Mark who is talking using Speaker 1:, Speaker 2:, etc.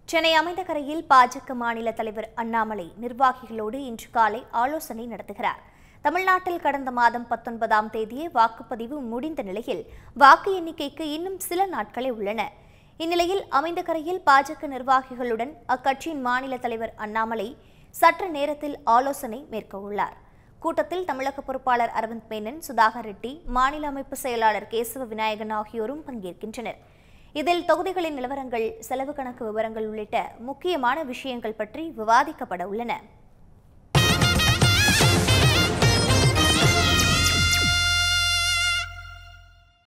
Speaker 1: சென்னை அமைந்தகரையில் பாஜக மாநில தலைவர் அண்ணாமலை நிர்வாகிகளோடு இன்று காலை ஆலோசனை நடத்துகிறார் தமிழ்நாட்டில் கடந்த மாதம் பத்தொன்பதாம் தேதியே வாக்குப்பதிவு முடிந்த நிலையில் வாக்கு எண்ணிக்கைக்கு இன்னும் சில நாட்களே உள்ளன இந்நிலையில் அமைந்தகரையில் பாஜக நிர்வாகிகளுடன் அக்கட்சியின் மாநில தலைவர் அண்ணாமலை சற்று நேரத்தில் ஆலோசனை மேற்கொள்ளார் கூட்டத்தில் தமிழக பொறுப்பாளர் அரவிந்த் மேனன் சுதாகர் ரெட்டி மாநில அமைப்பு செயலாளர் கேசவ விநாயகன் ஆகியோரும் பங்கேற்கின்றனர் இதில் தொகுதிகளின் நிலவரங்கள் செலவு கணக்கு விவரங்கள் உள்ளிட்ட முக்கியமான விஷயங்கள் பற்றி விவாதிக்கப்பட உள்ளன